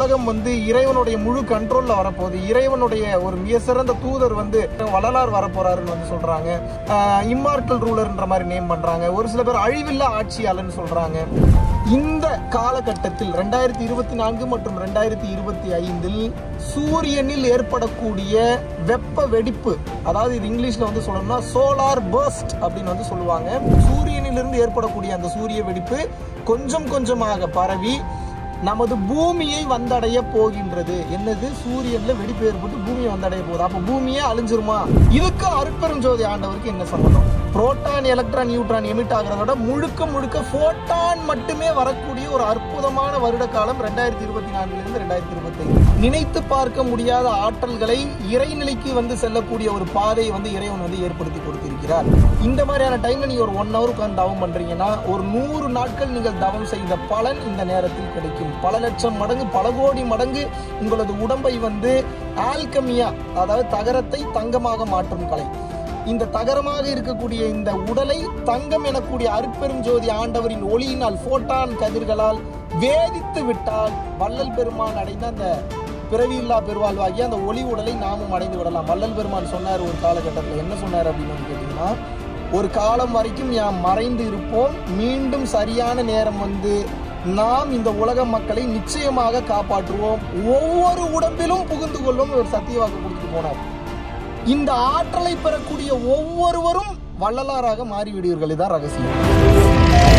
உலகம் வந்து இறைவனுடைய முழு கண்ட்ரோல்ல வரப்போகுது இறைவனுடைய ஒரு மிக சிறந்த தூதர் வந்து வள்ளலார் வரப்போறாருன்னு வந்து சொல்றாங்க இம்மார்டல் ரூலர்ன்ற மாதிரி நேம் பண்றாங்க ஒரு சில பேர் அழிவில்லா ஆட்சியாளர்னு சொல்றாங்க இந்த காலகட்டத்தில் ரெண்டாயிரத்தி இருபத்தி நான்கு மற்றும் ரெண்டாயிரத்தி இருபத்தி ஐந்தில் சூரியனில் ஏற்படக்கூடிய வெப்ப வெடிப்பு அதாவது இது இங்கிலீஷ்ல வந்து சொல்லணும்னா சோலார் பர்ஸ்ட் அப்படின்னு வந்து சொல்லுவாங்க சூரியனிலிருந்து ஏற்படக்கூடிய அந்த சூரிய வெடிப்பு கொஞ்சம் கொஞ்சமாக பரவி நமது பூமியை வந்தடைய போகின்றது என்னது சூரியன்ல வெடிப்பு ஏற்பட்டு பூமியை வந்தடைய போகுது அப்ப பூமியே அழிஞ்சிருமா இதுக்கு அருட்பெருஞ்சோதி ஆண்டவருக்கு என்ன சம்பந்தம் புரோட்டான் எலக்ட்ரான் நியூட்ரான் எமிட் ஆகிறதோட முழுக்க முழுக்க போட்டான் மட்டுமே வரக்கூடிய ஒரு அற்புதமான வருட காலம் ரெண்டாயிரத்தி இருபத்தி நான்குல இருந்து ரெண்டாயிரத்தி இருபத்தி நினைத்து பார்க்க முடியாத ஆற்றல்களை இறைநிலைக்கு வந்து செல்லக்கூடிய ஒரு பாதையை வந்து இறைவன் வந்து ஏற்படுத்தி கொடுத்திருக்கிறார் இந்த மாதிரியான டைம்ல நீங்க ஒரு ஒன் ஹவர் உட்கார்ந்து தவம் பண்றீங்கன்னா ஒரு நூறு நாட்கள் நீங்கள் தவம் செய்த பலன் இந்த நேரத்தில் கிடைக்கும் பல லட்சம் மடங்கு பல கோடி மடங்கு உங்களது உடம்பை வந்து ஆல்கமியா அதாவது தகரத்தை தங்கமாக மாற்றும் கலை இந்த தகரமாக இருக்கக்கூடிய இந்த உடலை தங்கம் எனக்கூடிய அருட்பெரும் ஜோதி ஆண்டவரின் ஒளியினால் போட்டான் கதிர்களால் வேதித்து விட்டால் வள்ளல் பெருமான் அடைந்த அந்த பிறவியில்லா பெருவாழ்வாகிய அந்த ஒளி உடலை நாமும் அடைந்து விடலாம் வள்ளல் பெருமான் சொன்னார் ஒரு காலகட்டத்தில் என்ன சொன்னார் அப்படின்னு வந்து கேட்டீங்கன்னா ஒரு காலம் வரைக்கும் யாம் மறைந்து இருப்போம் மீண்டும் சரியான நேரம் வந்து நாம் இந்த உலக மக்களை நிச்சயமாக காப்பாற்றுவோம் ஒவ்வொரு உடம்பிலும் புகுந்து கொள்ளும் ஒரு சத்தியவாக்கு கொடுத்துட்டு போனார் இந்த ஆற்றலை பெறக்கூடிய ஒவ்வொருவரும் வள்ளலாராக மாறிவிடுவீர்கள் இதான் ரகசியம்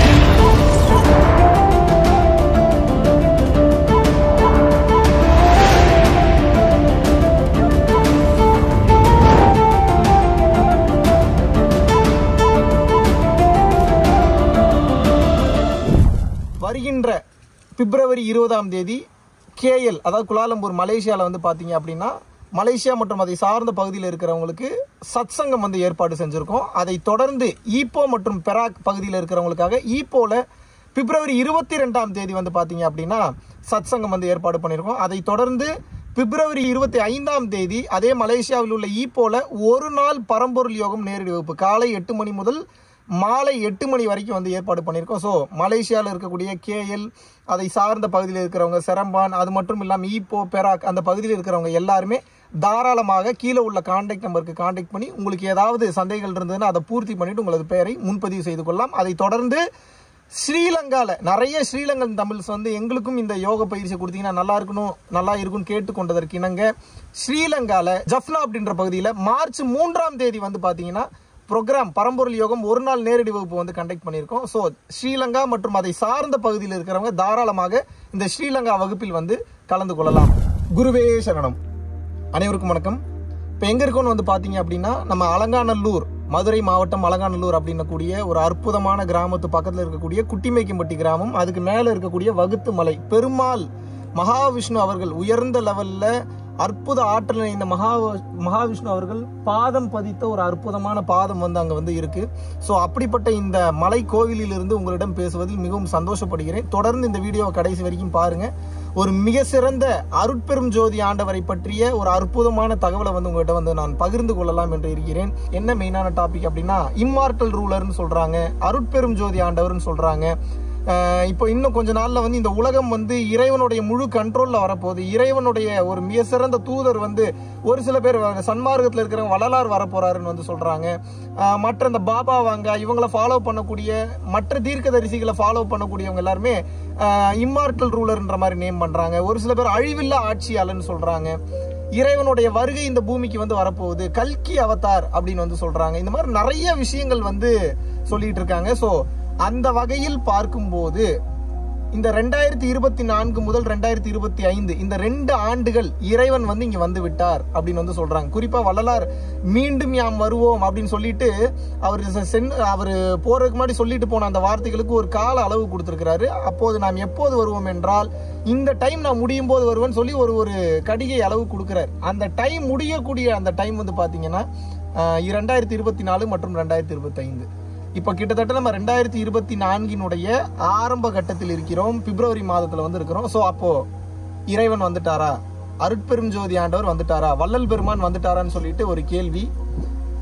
வருகின்ற பிப்ரவரி இருபதாம் தேதி கேஎல் அதாவது குலாலம்பூர் மலேசியாவில் வந்து பார்த்தீங்க அப்படின்னா மலேசியா மற்றும் அதை சார்ந்த பகுதியில் இருக்கிறவங்களுக்கு சத்சங்கம் வந்து ஏற்பாடு செஞ்சுருக்கோம் அதை தொடர்ந்து ஈப்போ மற்றும் பெராக் பகுதியில் இருக்கிறவங்களுக்காக ஈப்போல பிப்ரவரி இருபத்தி ரெண்டாம் தேதி வந்து பார்த்தீங்க அப்படின்னா சத்சங்கம் வந்து ஏற்பாடு பண்ணியிருக்கோம் அதை தொடர்ந்து பிப்ரவரி இருபத்தி ஐந்தாம் தேதி அதே மலேசியாவில் உள்ள ஈப்போல ஒரு நாள் பரம்பொருள் யோகம் நேரடி வகுப்பு காலை எட்டு மணி முதல் மாலை எட்டு மணி வரைக்கும் வந்து ஏற்பாடு பண்ணியிருக்கோம் ஸோ மலேசியாவில் இருக்கக்கூடிய கேஎல் அதை சார்ந்த பகுதியில் இருக்கிறவங்க செரம்பான் அது மட்டும் இல்லாமல் ஈப்போ பெராக் அந்த பகுதியில் இருக்கிறவங்க எல்லாருமே தாராளமாக கீழே உள்ள காண்டாக்ட் நம்பருக்கு காண்டாக்ட் பண்ணி உங்களுக்கு ஏதாவது சந்தேகங்கள் இருந்ததுன்னா அதை பூர்த்தி பண்ணிட்டு உங்களது பெயரை முன்பதிவு செய்து கொள்ளலாம் அதை தொடர்ந்து ஸ்ரீலங்கால நிறைய ஸ்ரீலங்கன் தமிழ்ஸ் வந்து எங்களுக்கும் இந்த யோக பயிற்சி கொடுத்தீங்கன்னா நல்லா இருக்கணும் நல்லா இருக்கும்னு கேட்டுக்கொண்டதற்கு இணங்க ஸ்ரீலங்கால ஜஃப்னா அப்படின்ற பகுதியில் மார்ச் மூன்றாம் தேதி வந்து பார்த்தீங்கன்னா ப்ரோக்ராம் பரம்பொருள் யோகம் ஒரு நாள் நேரடி வகுப்பு வந்து கண்டக்ட் பண்ணியிருக்கோம் ஸோ ஸ்ரீலங்கா மற்றும் அதை சார்ந்த பகுதியில் இருக்கிறவங்க தாராளமாக இந்த ஸ்ரீலங்கா வகுப்பில் வந்து கலந்து கொள்ளலாம் குருவே சரணம் அனைவருக்கும் வணக்கம் இப்போ எங்கே இருக்கோம்னு வந்து பார்த்தீங்க அப்படின்னா நம்ம அலங்காநல்லூர் மதுரை மாவட்டம் அலங்காநல்லூர் அப்படின்னக்கூடிய ஒரு அற்புதமான கிராமத்து பக்கத்தில் இருக்கக்கூடிய குட்டிமேக்கம்பட்டி கிராமம் அதுக்கு மேலே இருக்கக்கூடிய வகுத்து மலை பெருமாள் மகாவிஷ்ணு அவர்கள் உயர்ந்த லெவல்ல அற்புத ஆற்றல் நிறைந்த மகா மகாவிஷ்ணு அவர்கள் பாதம் பதித்த ஒரு அற்புதமான பாதம் வந்து அங்க வந்து இருக்கு ஸோ அப்படிப்பட்ட இந்த மலை கோவிலில் இருந்து உங்களிடம் பேசுவதில் மிகவும் சந்தோஷப்படுகிறேன் தொடர்ந்து இந்த வீடியோவை கடைசி வரைக்கும் பாருங்க ஒரு மிக சிறந்த அருட்பெரும் ஜோதி ஆண்டவரை பற்றிய ஒரு அற்புதமான தகவலை வந்து உங்கள்கிட்ட வந்து நான் பகிர்ந்து கொள்ளலாம் என்று இருக்கிறேன் என்ன மெயினான டாபிக் அப்படின்னா இம்மார்டல் ரூலர்னு சொல்றாங்க அருட்பெரும் ஜோதி ஆண்டவர்னு சொல்றாங்க அஹ் இப்போ இன்னும் கொஞ்ச நாள்ல வந்து இந்த உலகம் வந்து இறைவனுடைய முழு கண்ட்ரோல்ல வரப்போகுது இறைவனுடைய ஒரு மிக சிறந்த தூதர் வந்து ஒரு சில பேர் வ- சன்மார்க்கத்துல இருக்கிறவங்க வள்ளலார் வரப்போறாருன்னு வந்து சொல்றாங்க அஹ் மற்ற இந்த பாபா வாங்க இவங்களை ஃபாலோ பண்ணக்கூடிய மற்ற தீர்க்கதரிசிகளை ஃபாலோ பண்ணக்கூடியவங்க எல்லாருமே இம்மார்டல் ரூலர்ன்ற மாதிரி நேம் பண்றாங்க ஒரு சில பேர் அழிவில்லா ஆட்சியாளர்னு சொல்றாங்க இறைவனுடைய வருகை இந்த பூமிக்கு வந்து வரப்போகுது கல்கி அவதார் அப்படின்னு வந்து சொல்றாங்க இந்த மாதிரி நிறைய விஷயங்கள் வந்து சொல்லிட்டு இருக்காங்க ஸோ அந்த வகையில் பார்க்கும்போது இந்த ரெண்டாயிரத்தி இருபத்தி நான்கு முதல் ரெண்டாயிரத்தி இருபத்தி ஐந்து இந்த ரெண்டு ஆண்டுகள் இறைவன் வந்து இங்க வந்து விட்டார் அப்படின்னு வந்து சொல்றாங்க குறிப்பா வள்ளலார் மீண்டும் யாம் வருவோம் அப்படின்னு சொல்லிட்டு அவர் சென் அவர் போறதுக்கு முன்னாடி சொல்லிட்டு போன அந்த வார்த்தைகளுக்கு ஒரு கால அளவு கொடுத்திருக்கிறாரு அப்போது நாம் எப்போது வருவோம் என்றால் இந்த டைம் நான் முடியும் போது வருவேன்னு சொல்லி ஒரு ஒரு கடிகை அளவு கொடுக்கிறார் அந்த டைம் முடியக்கூடிய அந்த டைம் வந்து பாத்தீங்கன்னா ரெண்டாயிரத்தி இருபத்தி நாலு மற்றும் ரெண்டாயிரத்தி இருபத்தி ஐந்து இப்போ கிட்டத்தட்ட நம்ம ரெண்டாயிரத்தி இருபத்தி நான்கினுடைய ஆரம்ப கட்டத்தில் இருக்கிறோம் பிப்ரவரி மாதத்துல வந்து இருக்கிறோம் ஸோ அப்போ இறைவன் வந்துட்டாரா அருட்பெரும் ஜோதி ஆண்டவர் வந்துட்டாரா வள்ளல் பெருமான் வந்துட்டாரான்னு சொல்லிட்டு ஒரு கேள்வி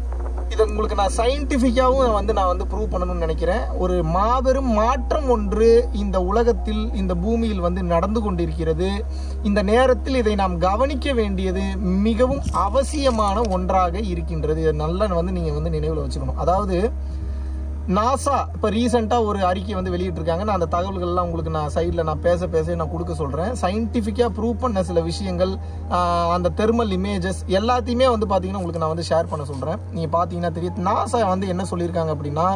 இதை உங்களுக்கு நான் சயின்டிஃபிக்காவும் வந்து நான் வந்து ப்ரூவ் பண்ணணும்னு நினைக்கிறேன் ஒரு மாபெரும் மாற்றம் ஒன்று இந்த உலகத்தில் இந்த பூமியில் வந்து நடந்து கொண்டிருக்கிறது இந்த நேரத்தில் இதை நாம் கவனிக்க வேண்டியது மிகவும் அவசியமான ஒன்றாக இருக்கின்றது இதை நல்லா வந்து நீங்க வந்து நினைவில் வச்சுக்கணும் அதாவது நாசா இப்போ ரீசெண்டாக ஒரு அறிக்கை வந்து வெளியிட்டிருக்காங்க நான் அந்த தகவல்கள்லாம் உங்களுக்கு நான் சைடில் நான் பேச பேச நான் கொடுக்க சொல்கிறேன் சயின்டிஃபிக்காக ப்ரூவ் பண்ண சில விஷயங்கள் ஆஹ், அந்த தெர்மல் இமேஜஸ் எல்லாத்தையுமே வந்து பார்த்தீங்கன்னா உங்களுக்கு நான் வந்து ஷேர் பண்ண சொல்கிறேன் நீங்கள் பார்த்தீங்கன்னா தெரியும் நாசா வந்து என்ன சொல்லியிருக்காங்க அப்படின்னா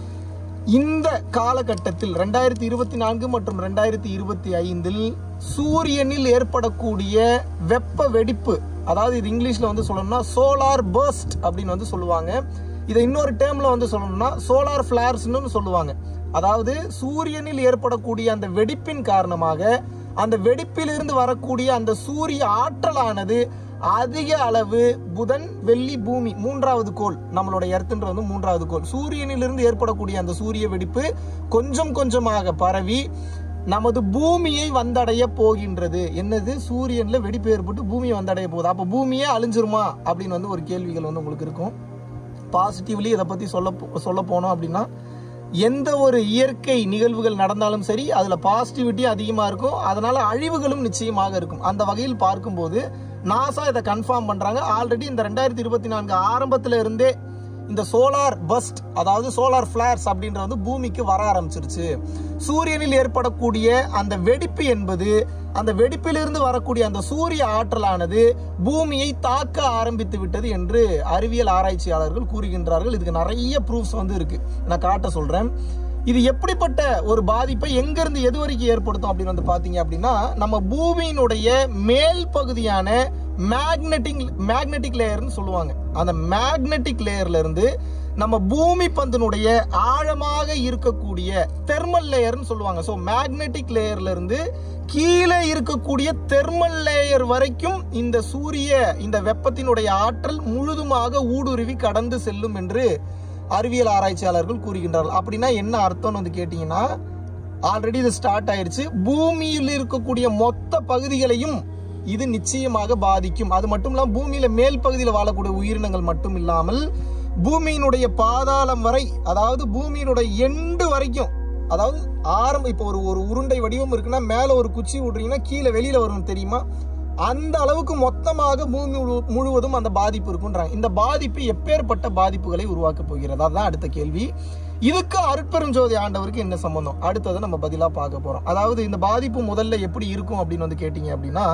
இந்த காலகட்டத்தில் ரெண்டாயிரத்தி இருபத்தி நான்கு மற்றும் ரெண்டாயிரத்தி இருபத்தி ஐந்தில் சூரியனில் ஏற்படக்கூடிய வெப்ப வெடிப்பு அதாவது இது இங்கிலீஷ்ல வந்து சொல்லணும்னா சோலார் பர்ஸ்ட் அப்படின்னு வந்து சொல்லுவாங்க இதை இன்னொரு டேர்ம்ல வந்து சொல்லணும்னா சோலார் ஃபிளார்ஸ்னு சொல்லுவாங்க அதாவது சூரியனில் ஏற்படக்கூடிய அந்த வெடிப்பின் காரணமாக அந்த வெடிப்பிலிருந்து வரக்கூடிய அந்த சூரிய ஆற்றலானது அதிக அளவு புதன் வெள்ளி பூமி மூன்றாவது கோள் நம்மளோட எர்த்துன்ற வந்து மூன்றாவது கோள் சூரியனிலிருந்து ஏற்படக்கூடிய அந்த சூரிய வெடிப்பு கொஞ்சம் கொஞ்சமாக பரவி நமது பூமியை வந்தடைய போகின்றது என்னது சூரியன்ல வெடிப்பு ஏற்பட்டு பூமியை வந்தடைய போகுது அப்ப பூமியே அழிஞ்சிருமா அப்படின்னு வந்து ஒரு கேள்விகள் வந்து உங்களுக்கு இருக்கும் பாசிட்டிவ்லி இதை பத்தி சொல்ல போ- சொல்ல போனோம் அப்படின்னா எந்த ஒரு இயற்கை நிகழ்வுகள் நடந்தாலும் சரி அதுல பாசிட்டிவிட்டி அதிகமா இருக்கும் அதனால அழிவுகளும் நிச்சயமாக இருக்கும் அந்த வகையில் பார்க்கும்போது நாசா இதை கன்ஃபார்ம் பண்றாங்க ஆல்ரெடி இந்த ரெண்டாயிரத்தி இருபத்தி நான்கு ஆரம்பத்துல இருந்தே இந்த சோலார் பஸ்ட் அதாவது சோலார் ஃபிளார்ஸ் அப்படின்ற வந்து பூமிக்கு வர ஆரம்பிச்சிருச்சு சூரியனில் ஏற்படக்கூடிய அந்த வெடிப்பு என்பது அந்த வெடிப்பிலிருந்து வரக்கூடிய அந்த சூரிய ஆற்றலானது பூமியை தாக்க ஆரம்பித்து விட்டது என்று அறிவியல் ஆராய்ச்சியாளர்கள் கூறுகின்றார்கள் இதுக்கு நிறைய ப்ரூஃப்ஸ் வந்து இருக்கு நான் காட்ட சொல்றேன் இது எப்படிப்பட்ட ஒரு பாதிப்பை எங்கிருந்து எது வரைக்கும் ஏற்படுத்தும் அப்படின்னு வந்து பாத்தீங்க அப்படின்னா நம்ம பூமியினுடைய மேல் பகுதியான மேக்னெட்டிக் மேக்னெட்டிக் லேயர்னு சொல்லுவாங்க அந்த மேக்னெட்டிக் லேயர்ல இருந்து நம்ம பூமி பந்தினுடைய ஆழமாக இருக்கக்கூடிய தெர்மல் லேயர்னு சொல்லுவாங்க ஸோ மேக்னெட்டிக் லேயர்ல இருந்து கீழே இருக்கக்கூடிய தெர்மல் லேயர் வரைக்கும் இந்த சூரிய இந்த வெப்பத்தினுடைய ஆற்றல் முழுதுமாக ஊடுருவி கடந்து செல்லும் என்று அறிவியல் ஆராய்ச்சியாளர்கள் கூறுகின்றார்கள் அப்படின்னா என்ன அர்த்தம்னு வந்து கேட்டீங்கன்னா ஆல்ரெடி இது ஸ்டார்ட் ஆயிருச்சு பூமியில் இருக்கக்கூடிய மொத்த பகுதிகளையும் இது நிச்சயமாக பாதிக்கும் அது மட்டும் இல்லாம பூமியில மேல் பகுதியில் வாழக்கூடிய உயிரினங்கள் மட்டும் இல்லாமல் பூமியினுடைய பாதாளம் வரை அதாவது பூமியினுடைய எண்டு வரைக்கும் அதாவது ஆரம்ப இப்போ ஒரு ஒரு உருண்டை வடிவம் இருக்குன்னா மேல ஒரு குச்சி விடுறீங்கன்னா கீழே வெளியில வரும் தெரியுமா அந்த அளவுக்கு மொத்தமாக பூமி முழு- முழுவதும் அந்த பாதிப்பு இருக்குன்றாங்க இந்த பாதிப்பு எப்பேற்பட்ட பாதிப்புகளை உருவாக்க போகிறது அதுதான் அடுத்த கேள்வி இதுக்கு அருட்பெருஞ்சோதி ஆண்டவருக்கு என்ன சம்பந்தம் அடுத்ததை நம்ம பதிலா பார்க்க போறோம் அதாவது இந்த பாதிப்பு முதல்ல எப்படி இருக்கும் அப்படின்னு வந்து கேட்டீங்க அப்படின்னா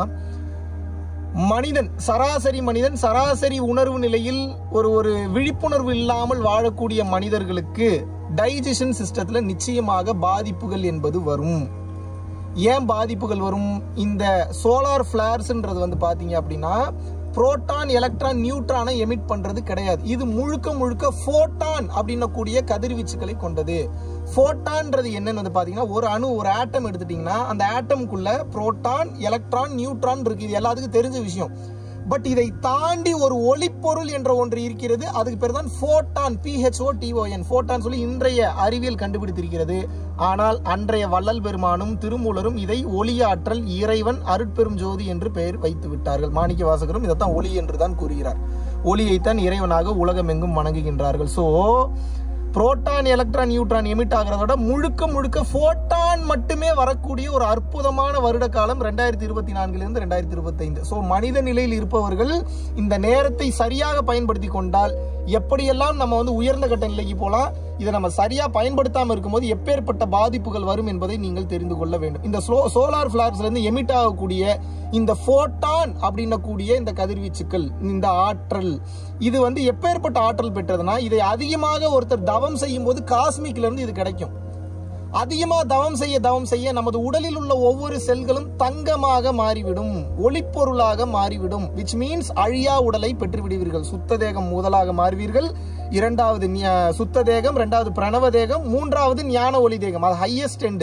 மனிதன் சராசரி மனிதன் சராசரி உணர்வு நிலையில் ஒரு ஒரு விழிப்புணர்வு இல்லாமல் வாழக்கூடிய மனிதர்களுக்கு டைஜஷன் சிஸ்டத்துல நிச்சயமாக பாதிப்புகள் என்பது வரும் ஏன் பாதிப்புகள் வரும் இந்த சோலார் ஃபிளார்ஸ்ன்றது வந்து பாத்தீங்க அப்படின்னா புரோட்டான் எலக்ட்ரான் நியூட்ரானை எமிட் பண்றது கிடையாது இது முழுக்க முழுக்க ஃபோட்டான் அப்படின்னக்கூடிய கதிர்வீச்சுகளை கொண்டது ஃபோட்டான்றது என்னன்னு வந்து பாத்தீங்கன்னா ஒரு அணு ஒரு ஆட்டம் எடுத்துட்டீங்கன்னா அந்த ஆட்டம்குள்ள புரோட்டான் எலக்ட்ரான் நியூட்ரான் இருக்கு இது எல்லாத்துக்கும் தெரிஞ்ச விஷயம் பட் இதை தாண்டி ஒரு ஒளிப்பொருள் என்ற ஒன்று இருக்கிறது அதுக்கு பேர் தான் ஃபோட்டான் பிஹெச்ஓ டிஓஎன் ஃபோட்டான் சொல்லி இன்றைய அறிவியல் கண்டுபிடித்திருக்கிறது ஆனால் அன்றைய வள்ளல் பெருமானும் திருமூலரும் இதை ஒளியாற்றல் இறைவன் அருட்பெரும் ஜோதி என்று பெயர் வைத்து விட்டார்கள் மாணிக்க வாசகரும் இதைத்தான் ஒளி என்று தான் கூறுகிறார் ஒளியைத்தான் இறைவனாக உலகமெங்கும் வணங்குகின்றார்கள் so proton electron neutron emit ஆகிறத விட முழுக்க முழுக்க ஃபோட்டான் மட்டுமே வரக்கூடிய ஒரு அற்புதமான வருட காலம் ரெண்டாயிரத்தி இருபத்தி நான்கிலிருந்து ரெண்டாயிரத்தி இருபத்தி ஐந்து ஸோ மனித நிலையில் இருப்பவர்கள் இந்த நேரத்தை சரியாக பயன்படுத்தி கொண்டால் எப்படியெல்லாம் நம்ம வந்து உயர்ந்த கட்ட நிலைக்கு போலாம் இதை நம்ம சரியா பயன்படுத்தாம இருக்கும்போது எப்பேற்பட்ட பாதிப்புகள் வரும் என்பதை நீங்கள் தெரிந்து கொள்ள வேண்டும் இந்த சோலார் பிளார்ஸ்ல இருந்து எமிட் ஆகக்கூடிய இந்த போட்டான் அப்படின்னக்கூடிய இந்த கதிர்வீச்சுக்கள் இந்த ஆற்றல் இது வந்து எப்பேற்பட்ட ஆற்றல் பெற்றதுன்னா இதை அதிகமாக ஒருத்தர் தவம் செய்யும் போது காஸ்மிக்ல இருந்து இது கிடைக்கும் அதிகமா தவம் செய்ய தவம் செய்ய நமது உடலில் உள்ள ஒவ்வொரு செல்களும் தங்கமாக மாறிவிடும் ஒளிப்பொருளாக மாறிவிடும் விச் மீன்ஸ் அழியா உடலை பெற்று விடுவீர்கள் சுத்த தேகம் முதலாக மாறுவீர்கள் இரண்டாவது ஞ- சுத்த தேகம் இரண்டாவது பிரணவ தேகம் மூன்றாவது ஞான ஒளி தேகம் அது ஹையஸ்ட் எண்டு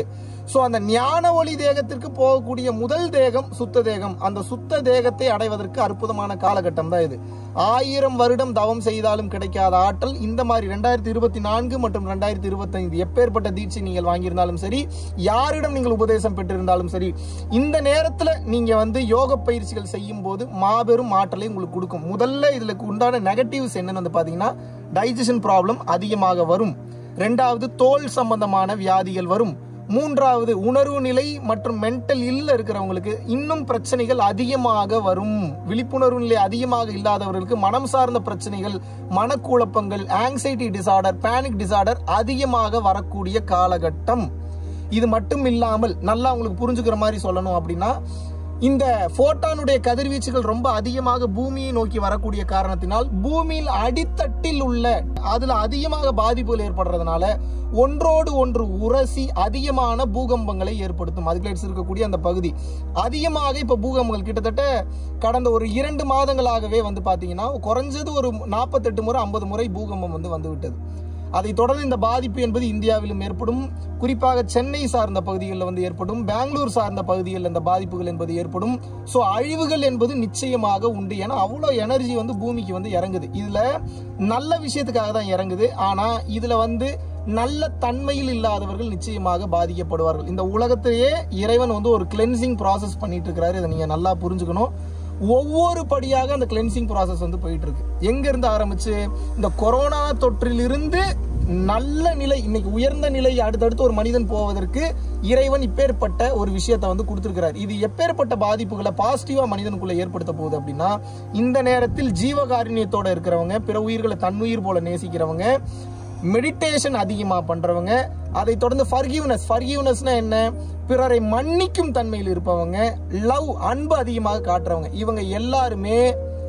ஸோ அந்த ஞான ஒளி தேகத்திற்கு போகக்கூடிய முதல் தேகம் சுத்த தேகம் அந்த சுத்த தேகத்தை அடைவதற்கு அற்புதமான காலகட்டம் தான் இது ஆயிரம் வருடம் தவம் செய்தாலும் கிடைக்காத ஆற்றல் இந்த மாதிரி ரெண்டாயிரத்தி இருபத்தி நான்கு மற்றும் ரெண்டாயிரத்தி இருபத்தைந்து எப்பேற்பட்ட தீட்சை நீங்கள் வாங்கியிருந்தாலும் சரி யாரிடம் நீங்கள் உபதேசம் பெற்றிருந்தாலும் சரி இந்த நேரத்துல நீங்க வந்து யோக பயிற்சிகள் செய்யும் போது மாபெரும் ஆற்றலை உங்களுக்கு கொடுக்கும் முதல்ல இதுல உண்டான நெகட்டிவ்ஸ் என்னன்னு வந்து பாத்தீங்கன்னா டைஜஷன் ப்ராப்ளம் அதிகமாக வரும் ரெண்டாவது தோல் சம்பந்தமான வியாதிகள் வரும் மூன்றாவது உணர்வு நிலை மற்றும் மென்டல் இல்ல இருக்கிறவங்களுக்கு இன்னும் பிரச்சனைகள் அதிகமாக வரும் விழிப்புணர்வு நிலை அதிகமாக இல்லாதவர்களுக்கு மனம் சார்ந்த பிரச்சனைகள் மனக்குழப்பங்கள் ஆங்ஸைட்டி டிசார்டர் பேனிக் டிசார்டர் அதிகமாக வரக்கூடிய காலகட்டம் இது மட்டும் இல்லாமல் நல்லா உங்களுக்கு புரிஞ்சுக்கிற மாதிரி சொல்லணும் அப்படின்னா இந்த போட்டானுடைய கதிர்வீச்சுகள் ரொம்ப அதிகமாக பூமியை நோக்கி வரக்கூடிய காரணத்தினால் பூமியில் அடித்தட்டில் உள்ள அதுல அதிகமாக பாதிப்புகள் ஏற்படுறதுனால ஒன்றோடு ஒன்று உரசி அதிகமான பூகம்பங்களை ஏற்படுத்தும் அதுக்கு இருக்கக்கூடிய அந்த பகுதி அதிகமாக இப்ப பூகம்பங்கள் கிட்டத்தட்ட கடந்த ஒரு இரண்டு மாதங்களாகவே வந்து பாத்தீங்கன்னா குறைஞ்சது ஒரு நாற்பத்தெட்டு முறை ஐம்பது முறை பூகம்பம் வந்து வந்து விட்டது அதை தொடர்ந்து இந்த பாதிப்பு என்பது இந்தியாவிலும் ஏற்படும் குறிப்பாக சென்னை சார்ந்த பகுதிகளில் வந்து ஏற்படும் பெங்களூர் சார்ந்த பகுதிகளில் இந்த பாதிப்புகள் என்பது ஏற்படும் ஸோ அழிவுகள் என்பது நிச்சயமாக உண்டு ஏன்னா அவ்வளோ எனர்ஜி வந்து பூமிக்கு வந்து இறங்குது இதுல நல்ல விஷயத்துக்காக தான் இறங்குது ஆனா இதுல வந்து நல்ல தன்மையில் இல்லாதவர்கள் நிச்சயமாக பாதிக்கப்படுவார்கள் இந்த உலகத்திலேயே இறைவன் வந்து ஒரு கிளென்சிங் ப்ராசஸ் பண்ணிட்டு இருக்கிறாரு இதை நீங்க நல்லா புரிஞ்சுக்கணும் ஒவ்வொரு படியாக அந்த கிளென்சிங் ப்ராசஸ் வந்து போயிட்டு இருக்கு எங்க இருந்து ஆரம்பிச்சு இந்த கொரோனா தொற்றிலிருந்து நல்ல நிலை இன்னைக்கு உயர்ந்த நிலை அடுத்தடுத்து ஒரு மனிதன் போவதற்கு இறைவன் இப்பேற்பட்ட ஒரு விஷயத்தை வந்து கொடுத்திருக்கிறார் இது எப்பேற்பட்ட பாதிப்புகளை பாசிட்டிவா மனிதனுக்குள்ள ஏற்படுத்த போகுது அப்படின்னா இந்த நேரத்தில் ஜீவகாருண்யத்தோட இருக்கிறவங்க பிற உயிர்களை தன்னுயிர் போல நேசிக்கிறவங்க மெடிடேஷன் அதிகமா பண்றவங்க அதை தொடர்ந்து ஃபர்கிவ்னஸ் ஃபர்கிவ்னஸ்னா என்ன பிறரை மன்னிக்கும் தன்மையில் இருப்பவங்க லவ் அன்பு அதிகமாக காட்டுறவங்க இவங்க எல்லாருமே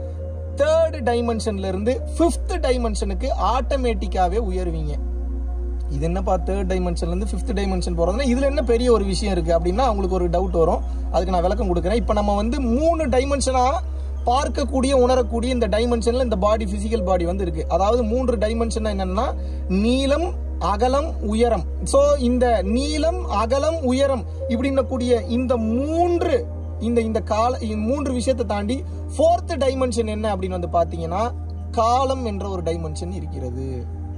தேர்ட் டைமென்ஷன்ல இருந்து ஃபிஃப்த் டைமென்ஷனுக்கு ஆட்டோமேட்டிக்காவே உயருவீங்க இது என்னப்பா தேர்ட் டைமென்ஷன்ல இருந்து ஃபிஃப்த் டைமென்ஷன் போறதுன்னா இதுல என்ன பெரிய ஒரு விஷயம் இருக்கு அப்படின்னா அவங்களுக்கு ஒரு டவுட் வரும் அதுக்கு நான் விளக்கம் கொடுக்குறேன் இப்போ நம்ம வந்து மூணு டைமென்ஷனா பார்க்கக்கூடிய உணரக்கூடிய இந்த டைமென்ஷன்ல இந்த பாடி பிசிக்கல் பாடி வந்து இருக்கு அதாவது மூன்று டைமென்ஷன் என்னன்னா நீளம் அகலம் உயரம் சோ இந்த நீளம் அகலம் உயரம் இப்படின்னக்கூடிய இந்த மூன்று இந்த இந்த கால இந்த மூன்று விஷயத்தை தாண்டி ஃபோர்த் டைமென்ஷன் என்ன அப்படின்னு வந்து பாத்தீங்கன்னா காலம் என்ற ஒரு டைமென்ஷன் இருக்கிறது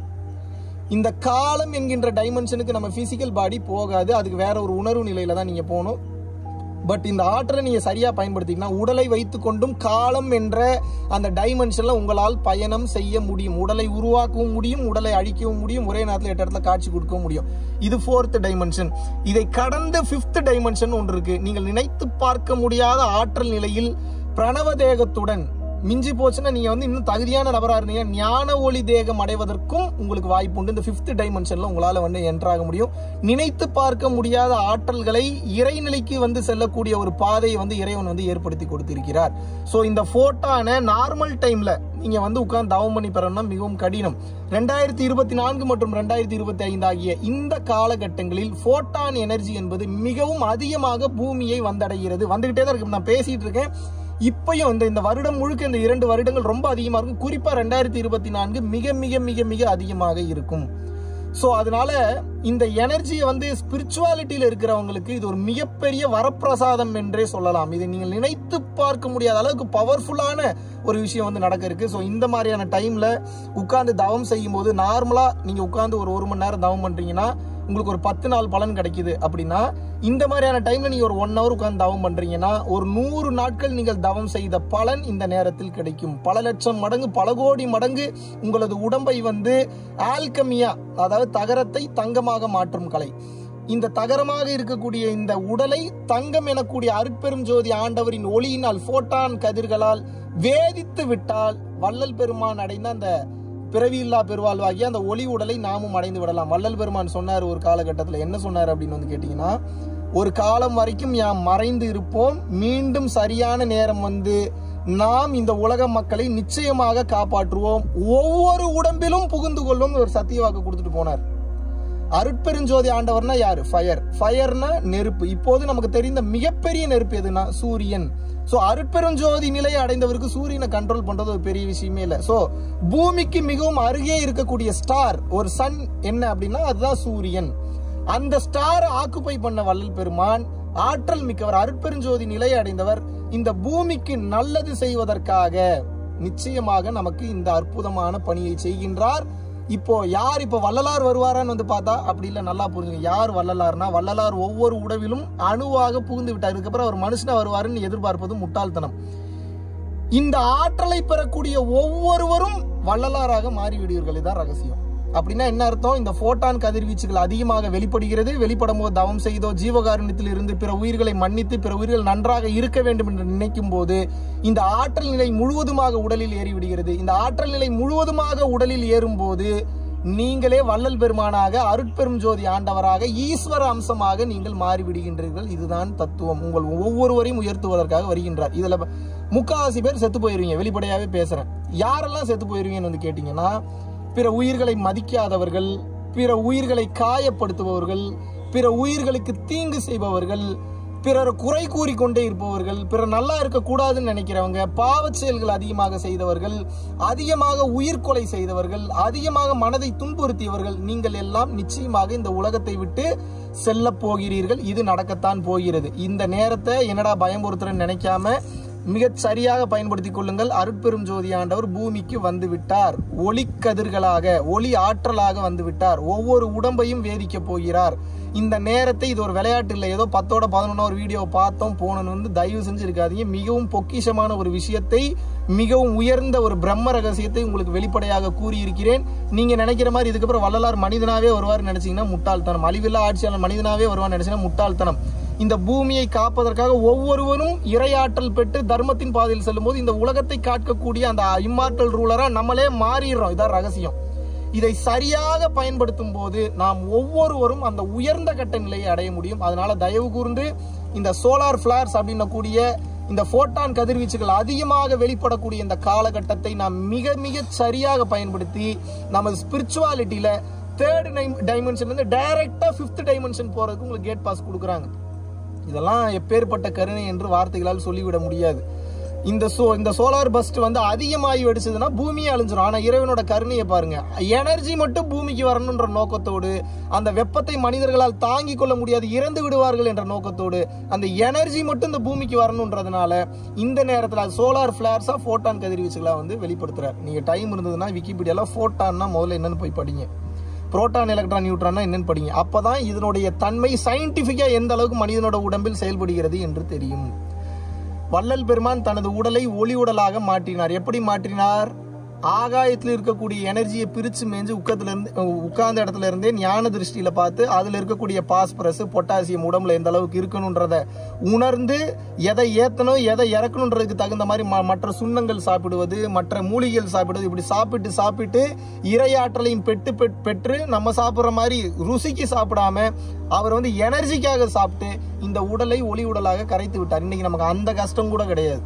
இந்த காலம் என்கின்ற டைமென்ஷனுக்கு நம்ம பிசிக்கல் பாடி போகாது அதுக்கு வேற ஒரு உணர்வு நிலையில தான் நீங்க போகணும் பட் இந்த ஆற்றலை நீங்க சரியா பயன்படுத்திங்கன்னா உடலை வைத்துக்கொண்டும் காலம் என்ற அந்த டைமென்ஷன்ல உங்களால் பயணம் செய்ய முடியும் உடலை உருவாக்கவும் முடியும் உடலை அழிக்கவும் முடியும் ஒரே நேரத்தில் எட்டு இடத்துல காட்சி கொடுக்கவும் முடியும் இது ஃபோர்த் டைமென்ஷன் இதை கடந்த ஃபிஃப்த் டைமென்ஷன் ஒன்று இருக்கு நீங்கள் நினைத்து பார்க்க முடியாத ஆற்றல் நிலையில் பிரணவ தேகத்துடன் மிஞ்சி போச்சுன்னா நீங்க வந்து இன்னும் தகுதியான நபரா இருந்தீங்க ஞான ஒளி தேகம் அடைவதற்கும் உங்களுக்கு வாய்ப்பு உண்டு இந்த ஃபிஃப்த் டைமென்ஷன்ல உங்களால வந்து என்ட்ராக முடியும் நினைத்து பார்க்க முடியாத ஆற்றல்களை இறைநிலைக்கு வந்து செல்லக்கூடிய ஒரு பாதையை வந்து இறைவன் வந்து ஏற்படுத்தி கொடுத்திருக்கிறார் சோ இந்த போட்டான நார்மல் டைம்ல நீங்க வந்து உட்கார்ந்து தவம் பண்ணி பெறணும்னா மிகவும் கடினம் ரெண்டாயிரத்தி இருபத்தி நான்கு மற்றும் ரெண்டாயிரத்தி இருபத்தி ஐந்து ஆகிய இந்த காலகட்டங்களில் போட்டான் எனர்ஜி என்பது மிகவும் அதிகமாக பூமியை வந்தடைகிறது வந்துகிட்டே தான் இருக்கு நான் பேசிட்டு இருக்கேன் இப்பயும் இந்த இந்த வருடம் முழுக்க இந்த இரண்டு வருடங்கள் ரொம்ப அதிகமா இருக்கும் குறிப்பா ரெண்டாயிரத்தி இருபத்தி நான்கு மிக மிக மிக மிக அதிகமாக இருக்கும் ஸோ அதனால இந்த எனர்ஜியை வந்து ஸ்பிரிச்சுவாலிட்டியில் இருக்கிறவங்களுக்கு இது ஒரு மிகப்பெரிய வரப்பிரசாதம் என்றே சொல்லலாம் இதை நீங்கள் நினைத்து பார்க்க முடியாத அளவுக்கு பவர்ஃபுல்லான ஒரு விஷயம் வந்து நடக்க இருக்கு ஸோ இந்த மாதிரியான டைம்ல உட்கார்ந்து தவம் செய்யும் போது நார்மலா நீங்க உட்கார்ந்து ஒரு ஒரு மணி நேரம் தவம் பண்றீங்கன்னா உங்களுக்கு ஒரு பத்து நாள் பலன் கிடைக்குது அப்படின்னா இந்த மாதிரியான டைம்ல நீங்க ஒரு ஒன் ஹவர் உட்கார்ந்து தவம் பண்றீங்கன்னா ஒரு நூறு நாட்கள் நீங்கள் தவம் செய்த பலன் இந்த நேரத்தில் கிடைக்கும் பல லட்சம் மடங்கு பல கோடி மடங்கு உங்களது உடம்பை வந்து ஆல்கமியா அதாவது தகரத்தை தங்கமாக மாற்றும் கலை இந்த தகரமாக இருக்கக்கூடிய இந்த உடலை தங்கம் எனக்கூடிய அருட்பெரும் ஜோதி ஆண்டவரின் ஒளியினால் போட்டான் கதிர்களால் வேதித்து விட்டால் வள்ளல் பெருமான் அடைந்த அந்த பிறவியில்லா பெருவாழ்வாகிய அந்த ஒளி உடலை நாமும் அடைந்து விடலாம் வள்ளல் பெருமான் சொன்னார் ஒரு காலகட்டத்தில் என்ன சொன்னார் அப்படின்னு வந்து கேட்டீங்கன்னா ஒரு காலம் வரைக்கும் யாம் மறைந்து இருப்போம் மீண்டும் சரியான நேரம் வந்து நாம் இந்த உலக மக்களை நிச்சயமாக காப்பாற்றுவோம் ஒவ்வொரு உடம்பிலும் புகுந்து கொள்வோம் ஒரு சத்தியவாக்கு கொடுத்துட்டு போனார் அருட்பெருஞ்சோதி ஆண்டவர்னா யாரு ஃபயர் ஃபயர்னா நெருப்பு இப்போது நமக்கு தெரிந்த மிகப்பெரிய நெருப்பு எதுனா சூரியன் சோ அருட்பெருஞ்சோதி நிலையை அடைந்தவருக்கு சூரியனை கண்ட்ரோல் பண்றது ஒரு பெரிய விஷயமே இல்ல சோ பூமிக்கு மிகவும் அருகே இருக்கக்கூடிய ஸ்டார் ஒரு சன் என்ன அப்படின்னா அதுதான் சூரியன் அந்த ஸ்டார் ஆக்குப்பை பண்ண வள்ளல் பெருமான் ஆற்றல் மிக்கவர் அருட்பெருஞ்சோதி நிலை அடைந்தவர் இந்த பூமிக்கு நல்லது செய்வதற்காக நிச்சயமாக நமக்கு இந்த அற்புதமான பணியை செய்கின்றார் இப்போ யார் இப்போ வள்ளலார் வருவாரான்னு வந்து பார்த்தா அப்படி இல்லை நல்லா புரிஞ்சுங்க யார் வள்ளலார்னா வள்ளலார் ஒவ்வொரு உடவிலும் அணுவாக புகுந்து விட்டார் இதுக்கப்புறம் அவர் மனுஷனா வருவாருன்னு எதிர்பார்ப்பது முட்டாள்தனம் இந்த ஆற்றலை பெறக்கூடிய ஒவ்வொருவரும் வள்ளலாராக மாறிவிடுவீர்கள் இதான் ரகசியம் அப்படின்னா என்ன அர்த்தம் இந்த போட்டான் கதிர்வீச்சுகள் அதிகமாக வெளிப்படுகிறது வெளிப்படும் போது தவம் செய்தோ ஜீவகாருண்யத்தில் இருந்து பிற உயிர்களை மன்னித்து பிற உயிர்கள் நன்றாக இருக்க வேண்டும் என்று நினைக்கும் போது இந்த ஆற்றல் நிலை முழுவதுமாக உடலில் ஏறிவிடுகிறது இந்த ஆற்றல் நிலை முழுவதுமாக உடலில் ஏறும்போது நீங்களே வள்ளல் பெருமானாக அருட்பெரும் ஜோதி ஆண்டவராக ஈஸ்வர அம்சமாக நீங்கள் மாறிவிடுகின்றீர்கள் இதுதான் தத்துவம் உங்கள் ஒவ்வொருவரையும் உயர்த்துவதற்காக வருகின்றார் இதுல முக்காவாசி பேர் செத்து போயிருவீங்க வெளிப்படையாவே பேசுறேன் யாரெல்லாம் செத்து போயிருவீங்கன்னு வந்து கேட்டீங்கன்னா பிற உயிர்களை மதிக்காதவர்கள் பிற உயிர்களை காயப்படுத்துபவர்கள் பிற உயிர்களுக்கு தீங்கு செய்பவர்கள் பிறர் குறை கூறிக்கொண்டே இருப்பவர்கள் பிறர் நல்லா இருக்கக்கூடாதுன்னு நினைக்கிறவங்க பாவச் செயல்கள் அதிகமாக செய்தவர்கள் அதிகமாக உயிர்கொலை செய்தவர்கள் அதிகமாக மனதை துன்புறுத்தியவர்கள் நீங்கள் எல்லாம் நிச்சயமாக இந்த உலகத்தை விட்டு செல்ல போகிறீர்கள் இது நடக்கத்தான் போகிறது இந்த நேரத்தை என்னடா பயமுறுத்துறேன்னு நினைக்காம மிகச் சரியாக பயன்படுத்திக் கொள்ளுங்கள் அருட்பெரும் ஜோதி ஆண்டவர் பூமிக்கு வந்து விட்டார் ஒளி கதிர்களாக ஒளி ஆற்றலாக வந்து விட்டார் ஒவ்வொரு உடம்பையும் வேதிக்க போகிறார் இந்த நேரத்தை இது ஒரு விளையாட்டு இல்லை ஏதோ பத்தோட பதினொன்னு ஒரு வீடியோ பார்த்தோம் போனோன்னு வந்து தயவு செஞ்சு இருக்காதீங்க மிகவும் பொக்கிஷமான ஒரு விஷயத்தை மிகவும் உயர்ந்த ஒரு பிரம்ம ரகசியத்தை உங்களுக்கு வெளிப்படையாக கூறியிருக்கிறேன் நீங்க நினைக்கிற மாதிரி இதுக்கப்புறம் வள்ளலார் மனிதனாவே வருவார் நினைச்சீங்கன்னா முட்டாள்தனம் அழிவில்லா ஆட்சியாளர் மனிதனாவே வருவார் நினைச்சீங்கன்னா முட்டாள்தனம் இந்த பூமியை காப்பதற்காக ஒவ்வொருவரும் இரையாற்றல் பெற்று தர்மத்தின் பாதையில் செல்லும்போது இந்த உலகத்தை காக்கக்கூடிய அந்த இம்மார்டல் ரூலரா நம்மளே மாறிடுறோம் இதான் ரகசியம் இதை சரியாக பயன்படுத்தும் போது நாம் ஒவ்வொருவரும் அந்த உயர்ந்த கட்ட நிலையை அடைய முடியும் அதனால தயவு கூர்ந்து இந்த சோலார் பிளார்ஸ் அப்படின்ன கூடிய இந்த போட்டான் கதிர்வீச்சுகள் அதிகமாக வெளிப்படக்கூடிய இந்த காலகட்டத்தை நாம் மிக மிக சரியாக பயன்படுத்தி நமது ஸ்பிரிச்சுவாலிட்டியில தேர்ட் டைமென்ஷன் இருந்து டைரக்டா ஃபிஃப்த் டைமென்ஷன் போறதுக்கு உங்களுக்கு கேட் பாஸ் கொடுக்குறாங்க இதெல்லாம் எப்பேற்பட்ட கருணை என்று வார்த்தைகளால் சொல்லிவிட முடியாது இந்த சோ இந்த சோலார் பஸ்ட் வந்து அதிகமாகி வெடிச்சதுன்னா பூமியே அழிஞ்சிரும் ஆனா இறைவனோட கருணையை பாருங்க எனர்ஜி மட்டும் பூமிக்கு வரணுன்ற நோக்கத்தோடு அந்த வெப்பத்தை மனிதர்களால் தாங்கிக் கொள்ள முடியாது இறந்து விடுவார்கள் என்ற நோக்கத்தோடு அந்த எனர்ஜி மட்டும் இந்த பூமிக்கு வரணுன்றதுனால இந்த நேரத்தில் சோலார் பிளார்ஸா போட்டான் கதிர்வீச்சுகளா வந்து வெளிப்படுத்துறாரு நீங்க டைம் இருந்ததுன்னா விக்கிபீடியால போட்டான்னா முதல்ல என்னன்னு போய் படிங்க புரோட்டான் எலக்ட்ரான் நியூட்ரான்னா என்னன்னு படிங்க அப்பதான் இதனுடைய தன்மை சயின்டிபிக்கா எந்த அளவுக்கு மனிதனோட உடம்பில் செயல்படுகிறது என்று தெரியும் வள்ளல் பெருமான் தனது உடலை ஒளி உடலாக மாற்றினார் எப்படி மாற்றினார் ஆகாயத்தில் இருக்கக்கூடிய எனர்ஜியை பிரிச்சு மேஞ்சு உக்கத்துல இருந்து உட்கார்ந்த இடத்துல இருந்தே ஞான திருஷ்டியில பார்த்து அதுல இருக்கக்கூடிய பாஸ்பரஸ் பொட்டாசியம் உடம்புல எந்த அளவுக்கு இருக்கணுன்றத உணர்ந்து எதை ஏத்தணும் எதை இறக்கணுன்றதுக்கு தகுந்த மாதிரி ம- மற்ற சுண்ணங்கள் சாப்பிடுவது மற்ற மூலிகைகள் சாப்பிடுவது இப்படி சாப்பிட்டு சாப்பிட்டு இரையாற்றலையும் பெற்று பெற்- பெற்று நம்ம சாப்பிடுற மாதிரி ருசிக்கு சாப்பிடாம அவர் வந்து எனர்ஜிக்காக சாப்பிட்டு இந்த உடலை ஒளி உடலாக கரைத்து விட்டார் இன்னைக்கு நமக்கு அந்த கஷ்டம் கூட கிடையாது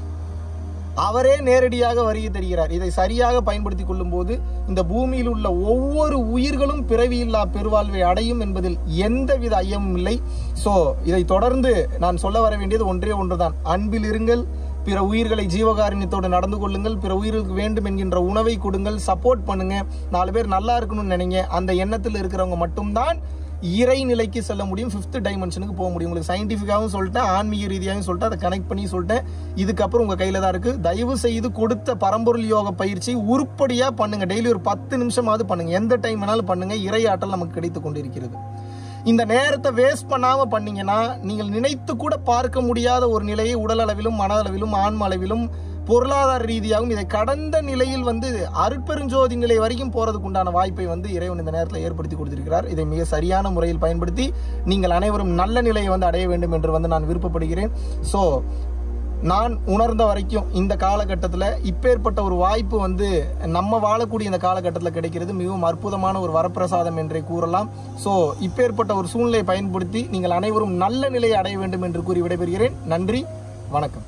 அவரே நேரடியாக வருகை தருகிறார் இதை சரியாக பயன்படுத்திக் கொள்ளும் போது இந்த பூமியில் உள்ள ஒவ்வொரு உயிர்களும் பிறவியில்லா பெருவாழ்வை அடையும் என்பதில் எந்தவித ஐயமும் இல்லை சோ இதை தொடர்ந்து நான் சொல்ல வர வேண்டியது ஒன்றே ஒன்றுதான் அன்பில் இருங்கள் பிற உயிர்களை ஜீவகாருண்யத்தோடு நடந்து கொள்ளுங்கள் பிற உயிர்களுக்கு வேண்டும் என்கின்ற உணவை கொடுங்கள் சப்போர்ட் பண்ணுங்க நாலு பேர் நல்லா இருக்கணும்னு நினைங்க அந்த எண்ணத்தில் இருக்கிறவங்க மட்டும்தான் இறை நிலைக்கு செல்ல முடியும் ஃபிஃப்த் டைமென்ஷனுக்கு போக முடியும் உங்களுக்கு சயின்டிஃபிக்காகவும் சொல்லிட்டேன் ஆன்மீக ரீதியாகவும் சொல்லிட்டேன் அதை கனெக்ட் பண்ணி சொல்லிட்டேன் இதுக்கப்புறம் உங்க கையில தான் இருக்கு தயவு செய்து கொடுத்த பரம்பொருள் யோக பயிற்சி உருப்படியா பண்ணுங்க டெய்லி ஒரு பத்து நிமிஷமாவது பண்ணுங்க எந்த டைம் வேணாலும் பண்ணுங்க இறை ஆற்றல் நமக்கு கிடைத்து கொண்டிருக்கிறது இந்த நேரத்தை வேஸ்ட் பண்ணாம பண்ணீங்கன்னா நீங்கள் நினைத்து கூட பார்க்க முடியாத ஒரு நிலையை உடல் அளவிலும் மன அளவிலும் ஆன்ம அளவிலும் பொருளாதார ரீதியாகவும் இதை கடந்த நிலையில் வந்து அருட்பெருஞ்சோதி நிலை வரைக்கும் போறதுக்கு உண்டான வாய்ப்பை வந்து இறைவன் இந்த நேரத்தில் ஏற்படுத்தி கொடுத்திருக்கிறார் இதை மிக சரியான முறையில் பயன்படுத்தி நீங்கள் அனைவரும் நல்ல நிலையை வந்து அடைய வேண்டும் என்று வந்து நான் விருப்பப்படுகிறேன் ஸோ நான் உணர்ந்த வரைக்கும் இந்த காலகட்டத்தில் இப்பேற்பட்ட ஒரு வாய்ப்பு வந்து நம்ம வாழக்கூடிய இந்த காலகட்டத்தில் கிடைக்கிறது மிகவும் அற்புதமான ஒரு வரப்பிரசாதம் என்றே கூறலாம் ஸோ இப்பேற்பட்ட ஒரு சூழ்நிலையை பயன்படுத்தி நீங்கள் அனைவரும் நல்ல நிலையை அடைய வேண்டும் என்று கூறி விடைபெறுகிறேன் நன்றி வணக்கம்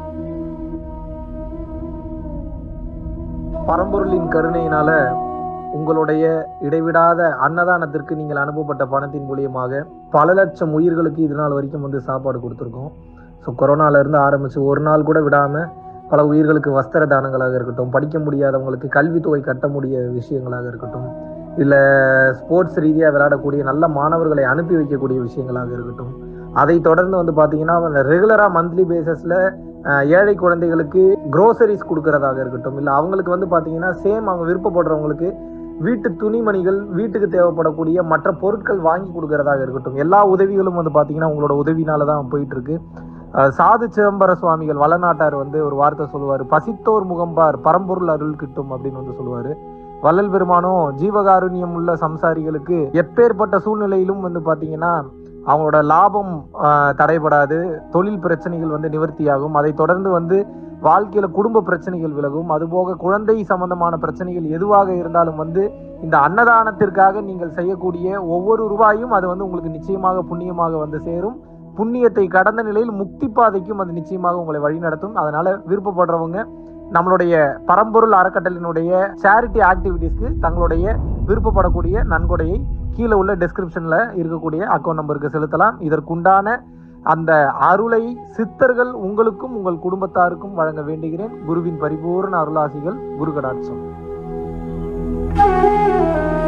பரம்பொருளின் கருணையினால உங்களுடைய இடைவிடாத அன்னதானத்திற்கு நீங்கள் அனுப்பப்பட்ட பணத்தின் மூலியமாக பல லட்சம் உயிர்களுக்கு இது நாள் வரைக்கும் வந்து சாப்பாடு கொடுத்துருக்கோம் ஸோ கொரோனாலேருந்து ஆரம்பித்து ஒரு நாள் கூட விடாமல் பல உயிர்களுக்கு வஸ்திர தானங்களாக இருக்கட்டும் படிக்க முடியாதவங்களுக்கு கல்வித்தொகை கட்ட முடிய விஷயங்களாக இருக்கட்டும் இல்லை ஸ்போர்ட்ஸ் ரீதியாக விளையாடக்கூடிய நல்ல மாணவர்களை அனுப்பி வைக்கக்கூடிய விஷயங்களாக இருக்கட்டும் அதை தொடர்ந்து வந்து பார்த்தீங்கன்னா ரெகுலராக மந்த்லி பேசிஸில் ஏழை குழந்தைகளுக்கு க்ரோசரிஸ் கொடுக்கறதாக இருக்கட்டும் இல்லை அவங்களுக்கு வந்து பார்த்தீங்கன்னா சேம் அவங்க விருப்பப்படுறவங்களுக்கு வீட்டு துணிமணிகள் வீட்டுக்கு தேவைப்படக்கூடிய மற்ற பொருட்கள் வாங்கி கொடுக்கறதாக இருக்கட்டும் எல்லா உதவிகளும் வந்து பார்த்தீங்கன்னா உங்களோட உதவினால தான் போயிட்டு இருக்கு அஹ் சாது சிதம்பர சுவாமிகள் வளநாட்டார் வந்து ஒரு வார்த்தை சொல்லுவார் பசித்தோர் முகம்பார் பரம்பொருள் அருள் கிட்டும் அப்படின்னு வந்து சொல்லுவார் வள்ளல் பெருமானும் ஜீவகாருண்யம் உள்ள சம்சாரிகளுக்கு எப்பேற்பட்ட சூழ்நிலையிலும் வந்து பார்த்தீங்கன்னா அவங்களோட லாபம் ஆஹ், தடைபடாது தொழில் பிரச்சனைகள் வந்து நிவர்த்தியாகும் அதை தொடர்ந்து வந்து வாழ்க்கையில குடும்ப பிரச்சனைகள் விலகும் அதுபோக குழந்தை சம்பந்தமான பிரச்சனைகள் எதுவாக இருந்தாலும் வந்து இந்த அன்னதானத்திற்காக நீங்கள் செய்யக்கூடிய ஒவ்வொரு ரூபாயும் அது வந்து உங்களுக்கு நிச்சயமாக புண்ணியமாக வந்து சேரும் புண்ணியத்தை கடந்த நிலையில் முக்தி பாதைக்கும் அது நிச்சயமாக உங்களை வழிநடத்தும் அதனால விருப்பப்படுறவங்க நம்மளுடைய பரம்பொருள் அறக்கட்டளினுடைய சேரிட்டி ஆக்டிவிட்டீஸ்க்கு தங்களுடைய விருப்பப்படக்கூடிய நன்கொடையை கீழே உள்ள டெஸ்கிரிப்ஷன்ல இருக்கக்கூடிய அக்கௌண்ட் நம்பருக்கு செலுத்தலாம் இதற்குண்டான அந்த அருளை சித்தர்கள் உங்களுக்கும் உங்கள் குடும்பத்தாருக்கும் வழங்க வேண்டுகிறேன் குருவின் பரிபூர்ண அருளாசிகள் குரு கடாட்சம்